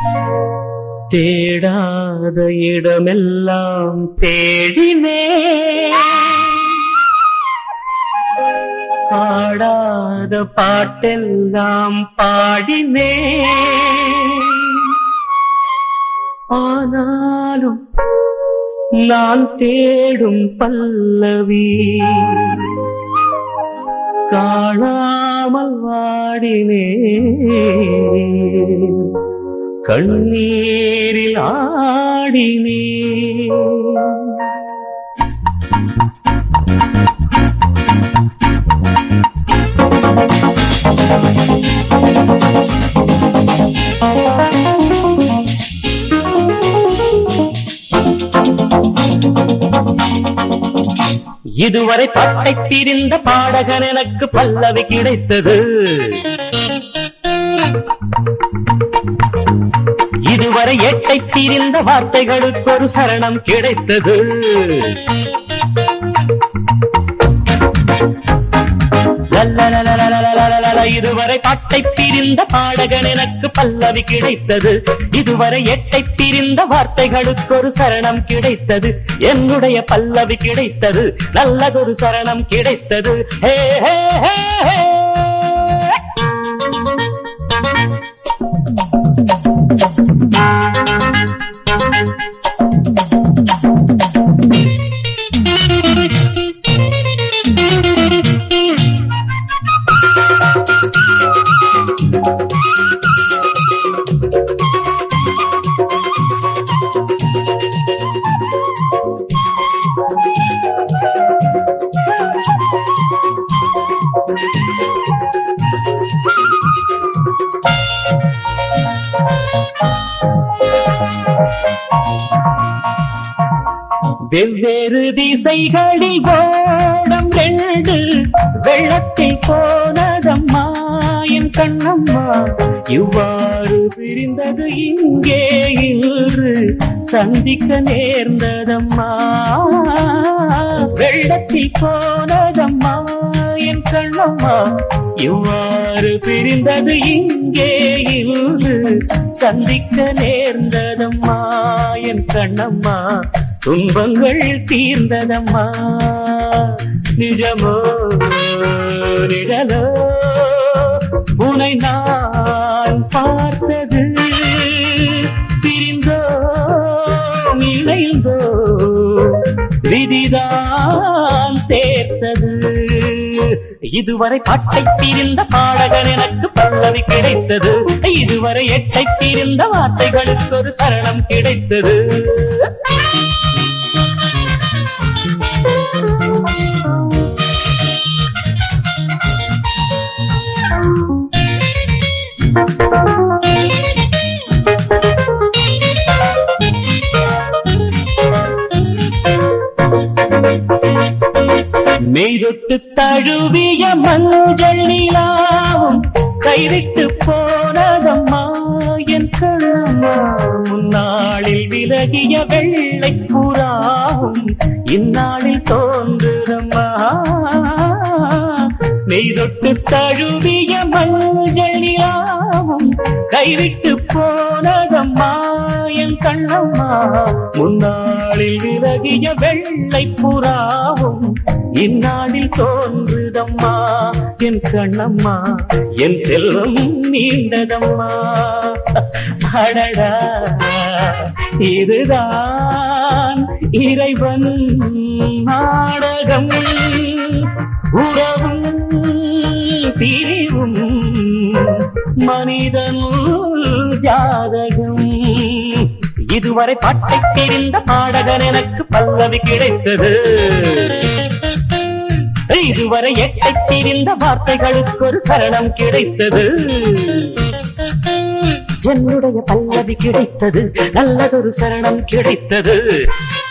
தேடாத இடமெல்லாம் தேடினே பாடாத பாட்டெல்லாம் பாடினே ஆனாலும் நான் தேடும் பல்லவி காணாமல் வாடினே கண்ணீரில் ஆடினே இதுவரை பட்டை திரிந்த பாடகன் எனக்கு பல்லவி கிடைத்தது இதுவரை எட்டை திரிந்த வார்த்தைகளுக்கு ஒரு சரணம் கிடைத்தது லல்லலலலலலலலல, இதுவரை பாட்டை பிரிந்த பாடகன் எனக்கு பல்லவி கிடைத்தது இதுவரை எட்டை பிரிந்த வார்த்தைகளுக்கு ஒரு சரணம் கிடைத்தது என்னுடைய பல்லவி கிடைத்தது நல்லதொரு சரணம் கிடைத்தது ஹே ஹே ஹே ஹே வெவ்வேறு திசைகளில் ஓடம் ரெண்டு வெள்ளத்தில் போனதம்மா என் கண்ணம்மா இவ்வாறு பிரிந்தது இங்கே இன்று சந்திக்க நேர்ந்ததம்மா வெள்ளத்தில் போனதம்மா என் கண்ணம்மா இவ்வாறு பிரிந்தது இங்கே இன்று சந்திக்க நேர்ந்ததம்மா என் கண்ணம்மா துன்பங்கள் தீர்ந்ததம்மா நிஜமோ நிழலோ உனை நான் பார்த்தது பிரிந்தோ இணைந்தோ விதிதான் சேர்த்தது இதுவரை பாட்டை தீர்ந்த பாடகன் எனக்கு பல்லவி கிடைத்தது இதுவரை எட்டை தீர்ந்த வார்த்தைகளுக்கு ஒரு சரணம் கிடைத்தது மெய்தொட்டு தழுவிய மஞ்சள் நிலாவும் கைவிட்டு போனதம்மா என் கண்ணம்மா முன்னாளில் விலகிய வெள்ளை புறாவும் இந்நாளில் தோன்றுதம்மா மெய்தொட்டு தழுவிய மஞ்சள் நிலாவும் கைவிட்டு போனதம்மா என் கண்ணம்மா முன்னாளில் விலகிய வெள்ளை புறாவும் இந்நாளில் தோன்றுதம்மா என் கண்ணம்மா என் செல்வம் நீண்டதம்மா அடடா இதுதான் இறைவன் நாடகம் உறவும் பிரிவும் மனிதன் ஜாதகம் இதுவரை பாட்டை தெரிந்த பாடகன் எனக்கு பல்லவி கிடைத்தது இதுவரை எட்டை தெரிந்த வார்த்தைகளுக்கு ஒரு சரணம் கிடைத்தது என்னுடைய பல்லவி கிடைத்தது நல்லதொரு சரணம் கிடைத்தது